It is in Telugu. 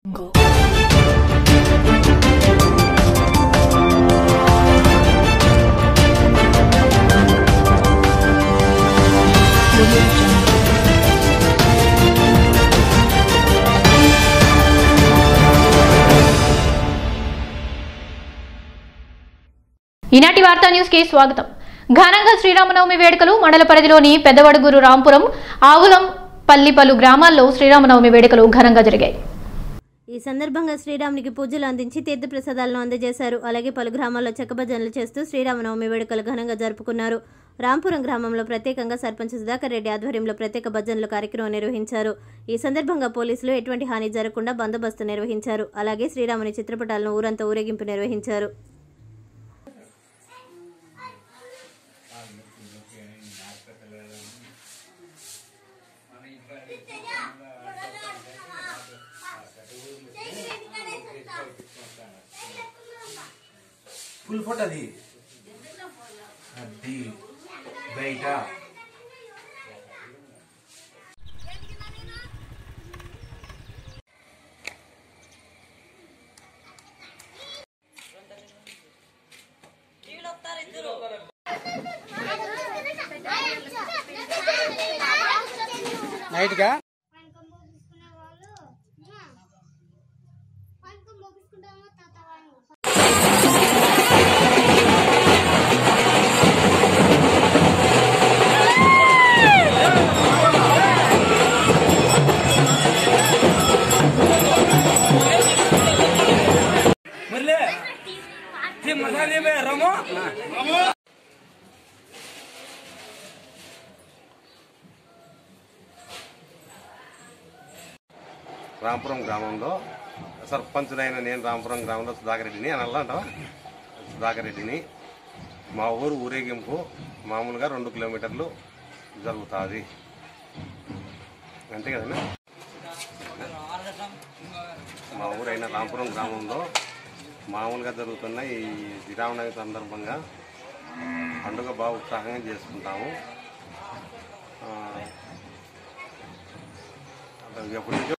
Go. ఈనాటి వార్తా న్యూస్ కి స్వాగతం ఘనంగా శ్రీరామనవమి వేడుకలు మండల పరిధిలోని పెద్దవడుగురు రాంపురం ఆవులం పల్లి పలు గ్రామాల్లో శ్రీరామనవమి వేడుకలు ఘనంగా జరిగాయి ఈ సందర్భంగా శ్రీరామునికి పూజలు అందించి తీర్థప్రసాదాలను అందజేశారు అలాగే పలు గ్రామాల్లో చెక్కభజనలు చేస్తూ శ్రీరామనవమి వేడుకలు ఘనంగా జరుపుకున్నారు రాంపురం గ్రామంలో ప్రత్యేకంగా సర్పంచ్ సుధాకర్ రెడ్డి ఆధ్వర్యంలో ప్రత్యేక భజనలు కార్యక్రమం నిర్వహించారు ఈ సందర్భంగా పోలీసులు ఎటువంటి హాని జరగకుండా బందోబస్తు నిర్వహించారు అలాగే శ్రీరాముని చిత్రపటాలను ఊరంతా ఊరేగింపు నిర్వహించారు ఫుల్ ఫోటో అది అది బయట నైట్గా పంకం పోపించుకునే వాళ్ళు పంకం పోపించుకుంటామో తాత వాళ్ళు మళ్ళీ మసాలా బే రమో రాంపురం గ్రామంలో సర్పంచుడైన నేను రాంపురం గ్రామంలో సుధాకర్ రెడ్డిని అని అల్లంటావా సుధాకర్ రెడ్డిని మా ఊరు ఊరేగింపు మామూలుగా రెండు కిలోమీటర్లు జరుగుతుంది అంతే కదన్నా మా ఊరైన రాంపురం గ్రామంలో మామూలుగా జరుగుతున్న ఈ శ్రీరామనవమి సందర్భంగా పండుగ బాగా ఉత్సాహంగా చేసుకుంటాము ఆ, ఎప్పటి నుంచో